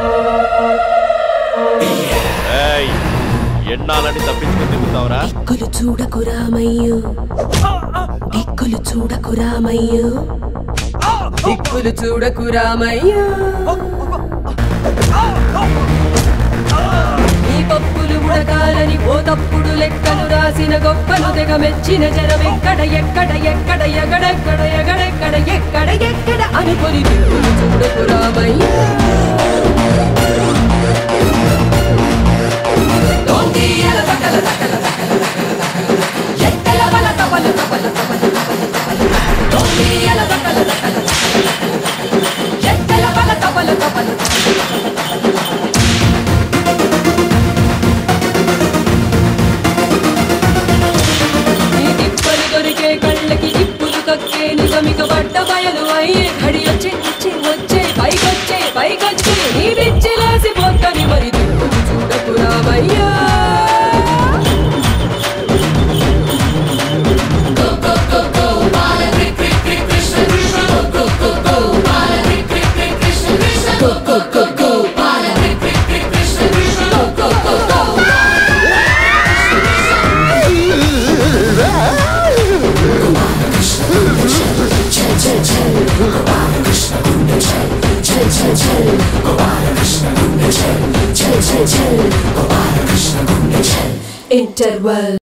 ఏయ్, ఎన్నాలని తప్పించుకుని తిరుగుతావురా దిక్కులు చూడకు రామయ్యో దిక్కులు చూడకు రామయ్యో దిక్కులు చూడకు రామయ్యో ఈ పప్పులు ఉడకాలని ఓ తప్పుడు లెక్కలు రాసిన గొప్పలు తెగ మెచ్చిన జనమెక్కడ ఎక్కడ ఎక్కడ ఎగడెక్కడ ఎగడెక్కడ ఎక్కడ ఎక్కడ అనుకొని దిక్కులు చూడకు రామయ్యో దొంగీయల తకల తకల తకల తకల. ఎత్తెల బల తపల తపల తపల తపల తపల. దొంగీయల తకల తకల తకల తకల. ఎత్తెల బల తపల తపల తపల ఈ తిప్పలు దొరికే కళ్ళకి తిప్పులు కక్కే నిజమిక పడ్డ బయలు అయ్యే ఘడి వచ్చే వచ్చే వచ్చే పైకొచ్చే పైకొచ్చే నీ పిచ్చి లేసి పోతని మరి దిక్కులు చూడకు రామయ్యా ఇంటర్వల్